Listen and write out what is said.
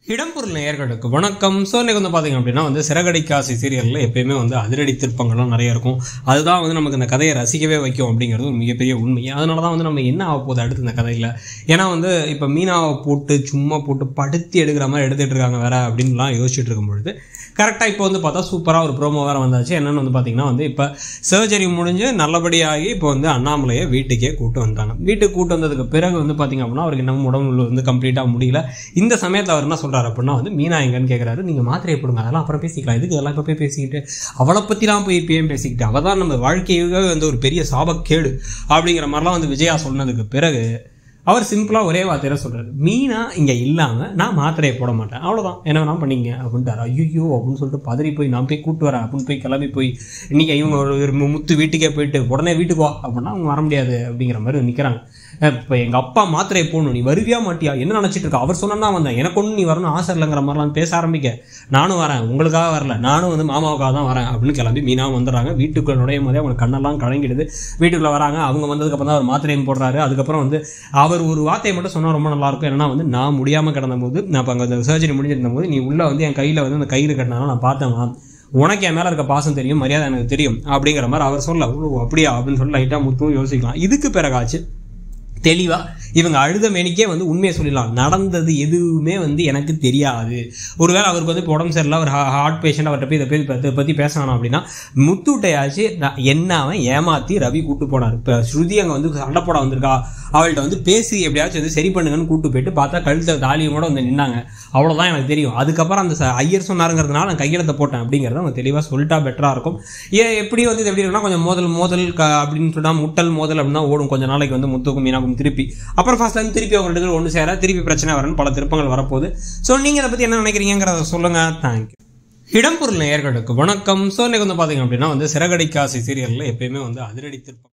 இடம்பொருள் நேயர்களுக்கு வணக்கம் ஸோ இன்னைக்கு வந்து பார்த்தீங்க அப்படின்னா வந்து சிறகடிக்காசி சீரியலில் எப்பயுமே வந்து அதிரடி திருப்பங்கள்லாம் நிறைய இருக்கும் அதுதான் வந்து நமக்கு இந்த கதையை ரசிக்கவே வைக்கும் அப்படிங்கிறது ஒரு மிகப்பெரிய உண்மை அதனால தான் வந்து நம்ம என்ன ஆக போகுது அடுத்து இந்த கதையில் ஏன்னா வந்து இப்போ மீனாவை போட்டு சும்மா போட்டு படுத்தி எடுக்கிற மாதிரி எடுத்துகிட்டு இருக்காங்க வேற அப்படின்லாம் யோசிச்சுட்டு இருக்கும் பொழுது கரெக்டாக இப்போ வந்து பார்த்தா சூப்பராக ஒரு ப்ரோமோ வேறு வந்தாச்சு என்னென்னு வந்து பார்த்தீங்கன்னா வந்து இப்போ சர்ஜரி முடிஞ்சு நல்லபடியாகி இப்போ வந்து அண்ணாமலையை வீட்டுக்கே கூட்டு வந்துட்டாங்க வீட்டுக்கு கூட்டு வந்ததுக்கு பிறகு வந்து பார்த்தீங்க அப்படின்னா அவருக்கு இன்னும் உடம்பு வந்து கம்ப்ளீட்டாக முடியல இந்த சமயத்தில் அவர் என்ன சொல்கிறாரு அப்படின்னா வந்து மீனா எங்கன்னு கேட்குறாரு நீங்கள் மாத்திரையை போடுங்க அதெல்லாம் அப்புறம் பேசிக்கலாம் இதுக்கு இதெல்லாம் இப்போ போய் பேசிக்கிட்டு அவளை பற்றிலாம் போய் இப்பயும் பேசிக்கிட்டு அவள் தான் நம்ம வாழ்க்கையே வந்து ஒரு பெரிய சாபக்கேடு அப்படிங்கிற மாதிரிலாம் வந்து விஜயா சொன்னதுக்கு பிறகு அவர் சிம்பிளாக ஒரே வார்த்தையில சொல்கிறாரு மீனா இங்கே இல்லாமல் நான் மாத்திரையை போட மாட்டேன் அவ்வளோதான் என்ன வேணால் பண்ணிங்க அப்படின்ட்டாரு ஐயோ அப்படின்னு சொல்லிட்டு பதறி போய் நான் போய் கூட்டு வரேன் அப்படின்னு போய் கிளம்பி போய் இன்னைக்கு இவங்க ஒரு ஒரு முத்து வீட்டுக்கே போயிட்டு உடனே வீட்டுக்கு வா அப்படின்னா அவங்க வர முடியாது அப்படிங்கிற மாதிரி நிற்கிறாங்க இப்போ எங்கள் அப்பா மாத்திரையை போடணும் நீ வருவியா மாட்டியா என்ன நினச்சிட்டு இருக்க அவர் சொன்னா வந்தேன் எனக்கு ஒன்றும் நீ வரணும் ஆசை இல்லைங்கிற மாதிரிலாம் பேச ஆரம்பிக்க நானும் வரேன் உங்களுக்காக வரல நானும் வந்து மாமாவுக்காக தான் வரேன் அப்படின்னு கிளம்பி மீனாவும் வந்துடுறாங்க வீட்டுக்குள்ள நுழையும் போதே அவங்களுக்கு கண்ணெல்லாம் கலங்கிடுது வீட்டுக்குள்ளே வராங்க அவங்க வந்ததுக்கப்புறம் தான் அவர் மாத்திரையும் போடுறாரு அதுக்கப்புறம் வந்து அவர் ஒரு வார்த்தையை மட்டும் சொன்னால் ரொம்ப நல்லா இருக்கும் என்னன்னா வந்து நான் முடியாமல் கிடந்த போது நான் இப்போ அங்கே சர்ஜரி முடிஞ்சிருந்த போது நீ உள்ளே வந்து என் கையில் வந்து அந்த கயிறு கட்டினாலும் நான் பார்த்தேன் உனக்கு என் மேலே இருக்க பாசம் தெரியும் மரியாதை எனக்கு தெரியும் அப்படிங்கிற மாதிரி அவர் சொல்ல "ஓ, அப்படியா அப்படின்னு சொல்லி லைட்டாக முத்தும் யோசிக்கலாம் இதுக்கு பிறகாச்சு தெளிவாக இவங்க அழுத மேனிக்கே வந்து உண்மையை சொல்லிடலாம் நடந்தது எதுவுமே வந்து எனக்கு தெரியாது ஒருவேளை அவருக்கு வந்து இப்போ உடம்பு சரியில்லை அவர் ஹார்ட் பேஷண்ட் அவர்கிட்ட போய் இதை போய் இதை பற்றி பேசணும் அப்படின்னா முத்துட்டையாச்சு நான் என்ன அவன் ஏமாற்றி ரவி கூட்டு போனார் இப்போ ஸ்ருதி அங்கே வந்து சண்டை போட வந்திருக்கா அவள்கிட்ட வந்து பேசி எப்படியாச்சும் வந்து சரி பண்ணுங்கன்னு கூட்டு போயிட்டு பார்த்தா கழுத்த தாலியோட வந்து நின்னாங்க அவ்வளோதான் எனக்கு தெரியும் அதுக்கப்புறம் அந்த ச- ஐயர் சொன்னாருங்கிறதுனால நான் கையெழுத்த போட்டேன் அப்படிங்கிறத அவங்க தெளிவாக சொல்லிட்டா பெட்டராக இருக்கும் ஏ எப்படி வந்து இது எப்படி இருக்குன்னா கொஞ்சம் மோதல் மோதல் க அப்படின்னு சொன்னால் முட்டல் மோதல் அப்படின்னா ஓடும் கொஞ்சம் நாளைக்கு வந்து முத்துக்கும் மீனாக்கும் திருப்பி அப்புறம் ஃபர்ஸ்ட் டைம் திருப்பி அவங்க ரெண்டு பேரும் ஒன்று சேர திருப்பி பிரச்சனை வரணும் பல திருப்பங்கள் வரப்போகுது ஸோ நீங்கள் அதை பற்றி என்ன நினைக்கிறீங்கிறத சொல்லுங்கள் தேங்க்யூ இடம்பொருள் நேயர்களுக்கு வணக்கம் ஸோ இன்னைக்கு வந்து பார்த்தீங்க அப்படின்னா வந்து சிறகடிக்காசி சீரியலில் எப்பயுமே வந்து அதிரடி திருப்பம்